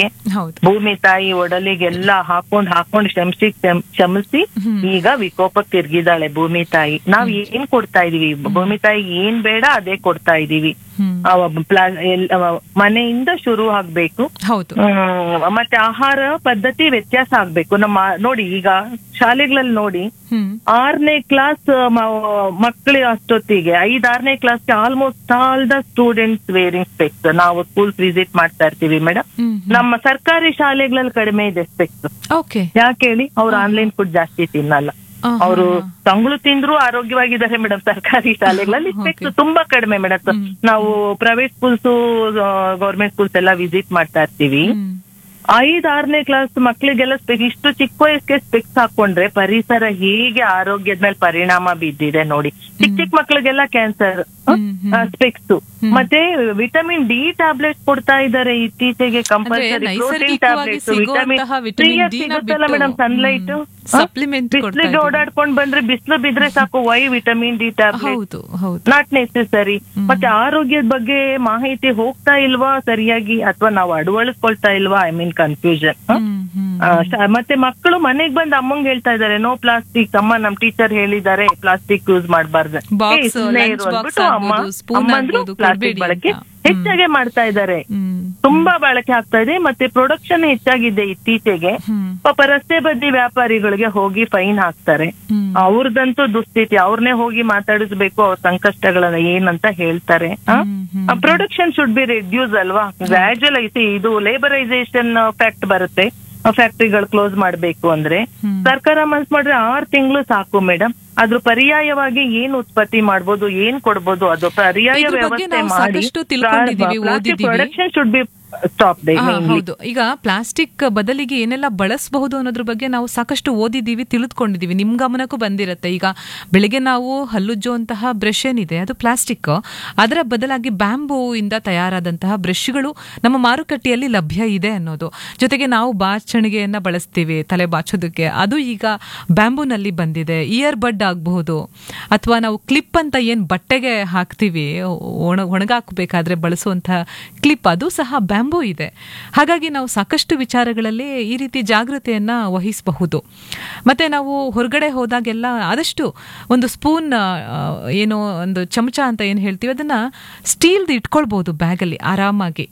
ಮಕ್ಕಳಿಗೆ ಹೌದು ಭೂಮಿ ತಾಯಿ ಒಡಲಿಗೆಲ್ಲ ಹಾಕೊಂಡ್ ಹಾಕೊಂಡ್ ಶ್ರಮಿಸಿ ಶ್ರಮ್- ಶ್ರಮಿಸಿ ಹ್ಮ್. ಈಗ ವಿಕೋಪಕ್ಕೆ ತಿರ್ಗಿದಾಳೆ ಭೂಮಿ ತಾಯಿ ನಾವ್ ಏನ್ ಕೊಡ್ತಾ ಇದೀವಿ ಭೂಮಿ ತಾಯಿ ಏನ್ ಬೇಡ ಅದೇ ಕೊಡ್ತಾ ಇದೀವಿ ಹ್ಮ್ ಅವ ಪ್ಲಾ- ಎಲ್- ಅವ ಮನೆಯಿಂದ ಶುರು ಆಗ್ಬೇಕು ಹೌದು ಹ್ಮ್, ಮತ್ತೆ ಆಹಾರ ಪದ್ಧತಿ ವ್ಯತ್ಯಾಸ ಆಗ್ಬೇಕು ನಮ್ಮ ನೋಡಿ ಈಗ ಶಾಲೆಗಳಲ್ಲಿ ನೋಡಿ ಹ್ಮ್ ಆರನೇ ಕ್ಲಾಸ್ ಮಕ್ಕಳ ಅಷ್ಟೊತ್ತಿಗೆ ಐದ್ ಆರನೇ ಕ್ಲಾಸ್ಗೆ almost all the students wearing specs ನಾವು ಸ್ಕೂಲ್ಸ್ ವಿಸಿಟ್ ಮಾಡ್ತಾ ಇರ್ತೀವಿ ಮೇಡಮ್ ಹ್ಮ್ ನಮ್ಮ ಸರ್ಕಾರಿ ಶಾಲೆಗಳಲ್ಲಿ ಕಡಿಮೆ ಇದೆ ಸ್ಪೆಕ್ಸ್ ಓಕೆ ಯಾಕೆ ಹೇಳಿ ಅವ್ರು ಆನ್ಲೈನ್ ಫುಡ್ ಜಾಸ್ತಿ ತಿನ್ನಲ್ಲ ಅವರು ತಂಗಳು ತಿಂದ್ರು ಆರೋಗ್ಯವಾಗಿದ್ದಾರೆ ಮೇಡಮ್ ಸರ್ಕಾರಿ ಶಾಲೆಗಳಲ್ಲಿ ಸ್ಪೆಕ್ಸ್ ತುಂಬಾ ಕಡಿಮೆ ಮೇಡಮ್ ನಾವು ಪ್ರೈವೇಟ್ ಸ್ಕೂಲ್ಸ್ ಗೌರ್ಮೆಂಟ್ ಸ್ಕೂಲ್ಸ್ ಎಲ್ಲ ವಿಸಿಟ್ ಮಾಡ್ತಾ ಇರ್ತೀವಿ ಐದ್ ಆರನೇ ಕ್ಲಾಸ್ ಮಕ್ಳಿಗೆಲ್ಲ ಸ್ಪೆಕ್ ಇಷ್ಟು ಚಿಕ್ಕ ವಯಸ್ಸಿಗೆ ಸ್ಪೆಕ್ಸ್ ಹಾಕೊಂಡ್ರೆ ಪರಿಸರ ಹೇಗೆ ಆರೋಗ್ಯದ ಮೇಲೆ ಪರಿಣಾಮ ಬಿದ್ದಿದೆ ನೋಡಿ ಚಿಕ್ಕ ಚಿಕ್ಕ ಮಕ್ಳಿಗೆಲ್ಲ ಕ್ಯಾನ್ಸರ್ ಸ್ಪೆಕ್ಸ್ ಮತ್ತೆ ವಿಟಮಿನ್ ಡಿ ಟ್ಯಾಬ್ಲೆಟ್ ಕೊಡ್ತಾ ಇದ್ದಾರೆ ಇತ್ತೀಚೆಗೆ ಕಂಪಲ್ಸರಿ ಪ್ರೋಟೀನ್ ನೈಸರ್ಗಿಕವಾಗಿ ಟ್ಯಾಬ್ಲೆಟ್ಸ್ ವಿಟಮಿನ್ ಸಿಗುವಂತಹ ವಿಟಮಿನ್ ಡಿ ನ ಸಿಗುತ್ತಲ್ಲ ಮೇಡಮ್ ಸನ್ಲೈಟ್ ಸಪ್ಲಿಮೆಂಟ್ ಕೊಡ್ತಾ ಬಿಸ್ಲಿಗೆ ಇದ್ದೀವಿ. ಓಡಾಡ್ಕೊಂಡ್ ಬಂದ್ರೆ ಬಿಸಿಲು ಬಿದ್ರೆ ಸಾಕು ವೈ ವಿಟಮಿನ್ ಡಿ ಟ್ಯಾಬ್ಲೆಟ್ ಹೌದು ಹೌದು ನಾಟ್ ನೆಸೆಸರಿ ಮತ್ತೆ ಆರೋಗ್ಯದ ಬಗ್ಗೆ ಮಾಹಿತಿ ಹೋಗ್ತಾ ಇಲ್ವಾ ಸರಿಯಾಗಿ ಅಥವಾ ನಾವು ಅಳವಡಿಸ್ಕೊಳ್ತಾ ಇಲ್ವಾ ಐ ಮೀನ್ ಕನ್ಫ್ಯೂಷನ್ ಹ್ಮ್ ಹ್ಮ್ ಮತ್ತೆ ಮಕ್ಕಳು ಮನೆಗ್ ಬಂದು ಅಮ್ಮಂಗ್ ಹೇಳ್ತಾ ಇದಾರೆ ನೋ ಪ್ಲಾಸ್ಟಿಕ್ ಅಮ್ಮ ನಮ್ ಟೀಚರ್ ಹೇಳಿದ್ದಾರೆ ಪ್ಲಾಸ್ಟಿಕ್ ಯೂಸ್ ಮಾಡಬಾರ್ದು Box, lunch box ಆಗ್ಬೋದು, spoon ಆಗ್ಬೋದು, ಪ್ಲಾಸ್ಟಿಕ್ ಕೊಡ್ಬೇಡಿ ಬಳಕೆ ಅಂತ. ಹೆಚ್ಚಾಗೆ ಮಾಡ್ತಾ ಇದ್ದಾರೆ ಹ್ಮ್ ತುಂಬಾ ಬಳಕೆ ಆಗ್ತಾ ಇದೆ ಮತ್ತೆ ಪ್ರೊಡಕ್ಷನ್ ಹೆಚ್ಚಾಗಿದೆ ಇತ್ತೀಚೆಗೆ ಹ್ಮ್ ಪಾಪ ರಸ್ತೆ ಬದಿ ವ್ಯಾಪಾರಿಗಳಿಗೆ ಹೋಗಿ ಫೈನ್ ಹಾಕ್ತಾರೆ ಹ್ಮ್ ಅವ್ರದಂತೂ ದುಸ್ಥಿತಿ ಅವ್ರನ್ನೇ ಹೋಗಿ ಮಾತಾಡಿಸ್ಬೇಕು ಅವ್ರ ಸಂಕಷ್ಟಗಳನ್ನ ಏನಂತ ಹೇಳ್ತಾರೆ hmm, hmm. Production should be reduce ಅಲ್ವಾ ಗ್ರಾಜುಯಲ್ ಐತಿ ಇದು ಲೇಬರೈಸೇಷನ್ ಫ್ಯಾಕ್ಟ್ ಬರುತ್ತೆ ಫ್ಯಾಕ್ಟ್ರಿಗಳು ಕ್ಲೋಸ್ ಮಾಡ್ಬೇಕು ಅಂದ್ರೆ ಹ್ಮ್. ಸರ್ಕಾರ ಮನ್ಸ್ ಮಾಡ್ರೆ ಆರ್ ತಿಂಗಳು ಸಾಕು ಮೇಡಮ್ ಅದ್ರ ಪರ್ಯಾಯವಾಗಿ ಏನ್ ಉತ್ಪತ್ತಿ ಮಾಡ್ಬೋದು ಏನ್ ಕೊಡ್ಬೋದು ಅದು ಪರ್ಯಾಯ ಇದ್ರ ಬಗ್ಗೆ ವ್ಯವಸ್ಥೆ ನಾವು ಮಾಡಿ ಸಾಕಷ್ಟು ತಿಳ್ಕೊಂಡಿದೀವಿ, ಓದಿದೀವಿ. ಪ್ರೊಡಕ್ಷನ್ ಶುಡ್ ಬಿ ಸ್ಟಾಪ್ ಆ, ಹೌದು ಈಗ ಪ್ಲಾಸ್ಟಿಕ್ ಬದಲಿಗೆ ಏನೆಲ್ಲ ಬಳಸಬಹುದು ಅನ್ನೋದ್ರ ಬಗ್ಗೆ ನಾವು ಸಾಕಷ್ಟು ಓದಿದೀವಿ ತಿಳಿದುಕೊಂಡಿದೀವಿ ನಿಮ್ ಗಮನಕ್ಕೂ ಬಂದಿರತ್ತೆ ಈಗ ಬೆಳಿಗ್ಗೆ ನಾವು ಹಲ್ಲುಜ್ಜುವಂತಹ ಬ್ರಷ್ ಏನಿದೆ ಅದು ಪ್ಲಾಸ್ಟಿಕ್ ಅದರ ಬದಲಾಗಿ ಬ್ಯಾಂಬೂ ಇಂದ ತಯಾರಾದಂತಹ ಬ್ರಷ್ಗಳು ನಮ್ಮ ಮಾರುಕಟ್ಟೆಯಲ್ಲಿ ಲಭ್ಯ ಇದೆ ಅನ್ನೋದು ಜೊತೆಗೆ ನಾವು ಬಾಚಣಿಗೆಯನ್ನ ಬಳಸ್ತೀವಿ ತಲೆ ಬಾಚೋದಕ್ಕೆ ಅದು ಈಗ ಬ್ಯಾಂಬೂನಲ್ಲಿ ಬಂದಿದೆ ಇಯರ್ ಬಡ್ ಆಗಬಹುದು ಅಥವಾ ನಾವು ಕ್ಲಿಪ್ ಅಂತ ಏನ್ ಬಟ್ಟೆಗೆ ಹಾಕ್ತೀವಿ ಒಣ ಒಣಗಾಕಬೇಕಾದ್ರೆ ಬಳಸುವಂತಹ ಕ್ಲಿಪ್ ಅದು ಸಹ ಬ್ಯಾಂಬೂ ಇದೆ ಹಾಗಾಗಿ ನಾವು ಸಾಕಷ್ಟು ವಿಚಾರಗಳಲ್ಲಿ ಈ ರೀತಿ ಜಾಗೃತೆಯನ್ನ ವಹಿಸಬಹುದು ಮತ್ತೆ ನಾವು ಹೊರಗಡೆ ಹೋದಾಗೆಲ್ಲ ಆದಷ್ಟು ಒಂದು ಸ್ಪೂನ್ ಏನು ಒಂದು ಚಮಚ ಅಂತ ಏನು ಹೇಳ್ತೀವಿ ಅದನ್ನ ಸ್ಟೀಲ್ದು ಇಟ್ಕೊಳ್ಬಹುದು ಬ್ಯಾಗಲ್ಲಿ ಆರಾಮಾಗಿ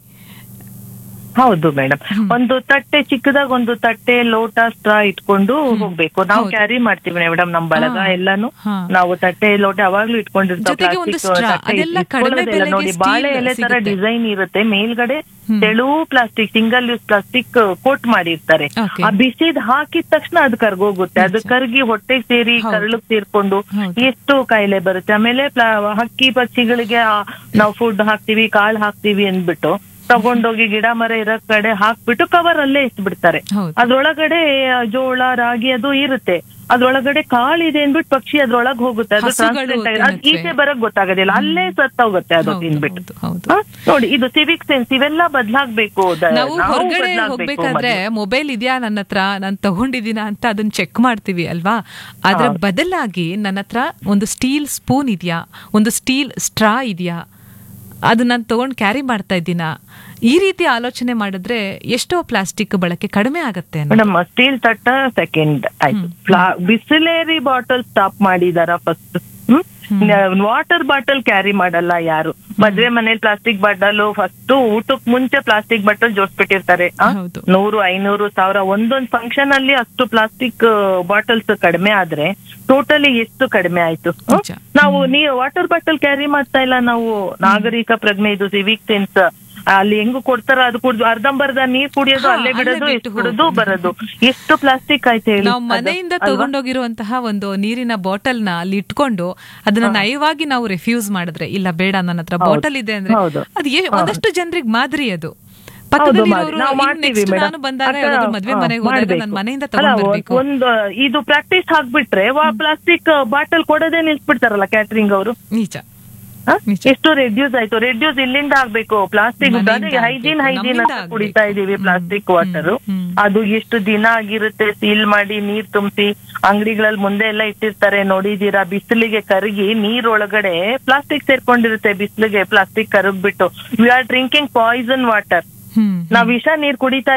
ಹೌದು ಮೇಡಮ್ ಒಂದು ತಟ್ಟೆ ಚಿಕ್ಕದಾಗ ಒಂದು ತಟ್ಟೆ ಲೋಟ ಸ್ಟ್ರಾ ಇಟ್ಕೊಂಡು ಹೋಗ್ಬೇಕು ನಾವು ಹೌದು. ಕ್ಯಾರಿ ಮಾಡ್ತೀವಿ ಮೇಡಮ್ ನಮ್ ಬಳಗ ಹಾ. ಎಲ್ಲಾನು ಹಾ. ನಾವು ತಟ್ಟೆ ಲೋಟ ಯಾವಾಗ್ಲೂ ಇಟ್ಕೊಂಡಿರ್ತೀವಿ ಜೊತೆಗೆ ಒಂದು plastic straw, ತಟ್ಟೆ ಅದೆಲ್ಲ ಕಡಿಮೆ ಇಟ್ಕೊಳ್ಳೋದಿಲ್ಲ ಬೆಲೆಗೆ ನೋಡಿ steel ಬಾಳೆ ಎಲೆ ತರ ಸಿಗುತ್ತೆ. ಡಿಸೈನ್ ಇರುತ್ತೆ ಮೇಲ್ಗಡೆ ಹ್ಮ್. ತೆಳು plastic single use plastic coat ಮಾಡಿರ್ತಾರೆ Okay. ಆ ಬಿಸಿದ್ ಹಾಕಿದ ತಕ್ಷಣ ಅದು ಕರ್ಗೋಗುತ್ತೆ ಅದು ಕರ್ಗಿ ಹೊಟ್ಟೆಗೆ ಸೇರಿ ಹೌದು. ಕರಳಗ್ ಸೇರ್ಕೊಂಡು ಹೌದು. ಎಷ್ಟು ಕಾಯಿಲೆ ಬರುತ್ತೆ ಆಮೇಲೆ ಪ್ಲಾ- ಹಕ್ಕಿ ಪಕ್ಷಿಗಳಿಗೆ ಆ, ನಾವು ಫುಡ್ ಹಾಕ್ತಿವಿ ಕಾಳು ಹಾಕ್ತಿವಿ ಅಂದ್ಬಿಟ್ಟು ತಗೊಂಡೋಗಿ ಗಿಡ ಮರ ಇರೋ ಕಡೆ ಹಾಕ್ಬಿಟ್ಟು ಕವರ್ ಅಲ್ಲೇ ಇಟ್ಬಿಡ್ತಾರೆ ಹೌದು. ಅದ್ರೊಳಗಡೆ ಆ, ಜೋಳ ರಾಗಿ ಅದು ಇರುತ್ತೆ ಅದ್ರೊಳಗಡೆ ಕಾಳಿದೆ ಅಂದ್ಬಿಟ್ಟು ಪಕ್ಷಿ ಅದ್ರೊಳಗ್ ಹೋಗುತ್ತೆ ಅದು ಹಸುಗಳು transparent ಆಗಿ- ಅದ್ ತಿನ್ನುತ್ತೆ. ಈಚೆ ಬರಕ್ ಗೊತ್ತಾಗೋದಿಲ್ಲ ಅಲ್ಲೇ ಸತ್ತೋಗುತ್ತೆ ಅದು ಹೌದು, ತಿನ್ಬಿಟ್ಟು ಹೌದು, ಹೌದು. ಹ? ನೋಡಿ ಇದು ಸಿವಿಕ್ ಸೆನ್ಸ್ ಇವೆಲ್ಲ ಬದ್ಲಾಗ್ಬೇಕು ದ- ನಾವು ನಾವು ಹೊರಗಡೆ ಬದ್ಲಾಗ್ಬೇಕು ಹೋಗ್ಬೇಕಾದ್ರೆ ಮೊದ್ಲು. ಮೊಬೈಲ್ ಇದೆಯಾ ನನ್ನ ಹತ್ರ ನಾನು ತಗೊಂಡಿದ್ದೀನ ಅಂತ ಅದನ್ನ ಚೆಕ್ ಮಾಡ್ತೀವಿ ಅಲ್ವಾ ಅದ್ರ ಹೌದು. ಬದಲಾಗಿ ನನ್ನ ಹತ್ರ ಒಂದು ಸ್ಟೀಲ್ ಸ್ಪೂನ್ ಇದೆಯಾ ಒಂದು ಸ್ಟೀಲ್ ಸ್ಟ್ರಾ ಇದೆಯಾ ಅದು ನಾನು ತಗೊಂಡು ಕ್ಯಾರಿ ಮಾಡ್ತಾ ಇದ್ದೀನ ಈ ರೀತಿ ಆಲೋಚನೆ ಮಾಡಿದ್ರೆ ಎಷ್ಟೋ ಪ್ಲಾಸ್ಟಿಕ್ ಬಳಕೆ ಕಡಿಮೆ ಆಗತ್ತೆ ಅನ್ನೋದು. ಮೇಡಮ್ ಸ್ಟೀಲ್ ತಟ್ಟ ಸೆಕೆಂಡ್ ಆಯ್ತು ಬಿಸಿಲೇರಿ ಬಾಟಲ್ ಸ್ಟಾಪ್ ಮಾಡಿದಾರ ಫಸ್ಟ್ ವಾಟರ್ ಬಾಟಲ್ ಕ್ಯಾರಿ ಮಾಡಲ್ಲ ಯಾರು ಮದ್ವೆ ಮನೇಲಿ ಪ್ಲಾಸ್ಟಿಕ್ ಬಾಟಲ್ ಫಸ್ಟ್ ಊಟಕ್ ಮುಂಚೆ ಪ್ಲಾಸ್ಟಿಕ್ ಬಾಟಲ್ ಜೋಡಿಸ್ಬಿಟ್ಟಿರ್ತಾರೆ ಆ? ಹೌದು. ನೂರು ಐನೂರು ಸಾವಿರ ಒಂದೊಂದ್ ಫಂಕ್ಷನ್ ಅಲ್ಲಿ ಅಷ್ಟು ಪ್ಲಾಸ್ಟಿಕ್ ಬಾಟಲ್ಸ್ ಕಡಿಮೆ ಆದ್ರೆ ಟೋಟಲಿ ಎಷ್ಟು ಕಡಿಮೆ ಆಯ್ತು ಹ? ನಿಜ. ನಾವು ನೀ ವಾಟರ್ ಬಾಟಲ್ ಕ್ಯಾರಿ ಮಾಡ್ತಾ ಇಲ್ಲ ನಾವು ನಾಗರಿಕ ಪ್ರಜ್ಞೆ ಇದು ಸಿವಿಕ್ ಸೆನ್ಸ್ ಅಲ್ಲಿ ಹೆಂಗು ಕೊಡ್ತಾರ ಅದು ಕುಡ್ದು ಅರ್ಧಂಬರ್ಧ ನೀರ್ ಕುಡಿಯೋದು ಹಾ, ಅಲ್ಲೇ ಅಲ್ಲೇ ಬಿಡೋದು ಬಿಟ್ಟು ಎಷ್ಟು ಬಿಡೋದು ಹೋಗೋದು. ಬರೋದು ಎಷ್ಟು ಪ್ಲಾಸ್ಟಿಕ್ ಆಯ್ತು ಹೇಳಿ ನಾವು ಅದು, ಮನೆಯಿಂದ ಅಲ್ವಾ? ತಗೊಂಡೋಗಿರುವಂತಹ ಒಂದು ನೀರಿನ ಬಾಟಲ್ ನ ಅಲ್ಲಿ ಇಟ್ಕೊಂಡು ಅದನ್ನ ನಯವಾಗಿ ನಾವು ರೆಫ್ಯೂಸ್ ಮಾಡಿದ್ರೆ ಇಲ್ಲ ಬೇಡ ನನ್ನ ಹತ್ರ ಹೌದು. ಬಾಟಲ್ ಇದೆ ಅಂದ್ರೆ ಹೌದು. ಅದು ಏ- ಒಂದಷ್ಟು ಜನರಿಗೆ ಮಾದರಿ ಅದು ಹೌದು ಪಕ್ಕದಲ್ಲಿರೋರು ಮಾಡಿ. ನಾವು ಇನ್ನು ಮಾಡ್ತೀವಿ next ಮೇಡಮ್. ನಾನು ಬಂದಾಗ ಅಕ್ಕ, ಯಾವ್ದಾದ್ರು ಮದ್ವೆ ಹಾ, ಮನೆಗೆ ಹೋದಾಗ ಮಾಡ್ಬೇಕು. ನಾನು ಮನೆಯಿಂದ ಅಲ್ಲ, ತಗೊಂಡ್ ಬರ್ಬೇಕು ಒಂದು ಇದು ಪ್ರಾಕ್ಟೀಸ್ ಹಾಕ್ಬಿಟ್ರೆ ಪ್ಲಾಸ್ಟಿಕ್ ಬಾಟಲ್ ಕೊಡೋದೇ ನಿಲ್ಸ್ಬಿಡ್ತಾರಲ್ಲ ಕ್ಯಾಟ್ರಿಂಗ್ ಅವರು ನಿಜ ನಿಜ. ಎಷ್ಟು ರೆಡ್ಯೂಸ್ ಆಯ್ತು ರೆಡ್ಯೂಸ್ ಇಲ್ಲಿಂದ ಆಗ್ಬೇಕು ಪ್ಲಾಸ್ಟಿಕ್ ಮನೆಯಿಂದ ಹೈಜೀನ್ ಆಗ್ಬೇಕು, ಹೈಜೀನ್ ನಮ್ಮಿಂದ ಅಂತ ಆಗ್ಬೇಕು. ಕುಡಿತಾ ಇದೀವಿ ಪ್ಲಾಸ್ಟಿಕ್ ವಾಟರ್ ಹ್ಮ್. ಅದು ಎಷ್ಟು ದಿನ ಆಗಿರುತ್ತೆ ಸೀಲ್ ಮಾಡಿ ನೀರ್ ತುಂಬಿಸಿ ಅಂಗಡಿಗಳಲ್ಲಿ ಮುಂದೆ ಎಲ್ಲ ಇಟ್ಟಿರ್ತಾರೆ ನೋಡಿದೀರಾ ಬಿಸಿಲಿಗೆ ಕರಗಿ ನೀರೊಳಗಡೆ ಪ್ಲಾಸ್ಟಿಕ್ ಸೇರ್ಕೊಂಡಿರುತ್ತೆ ಬಿಸಿಲಿಗೆ ಪ್ಲಾಸ್ಟಿಕ್ ಕರಗ್ಬಿಟ್ಟು we are drinking poison water hmm ನಾವ್ ವಿಷ ನೀರ್ ಕುಡಿತಾ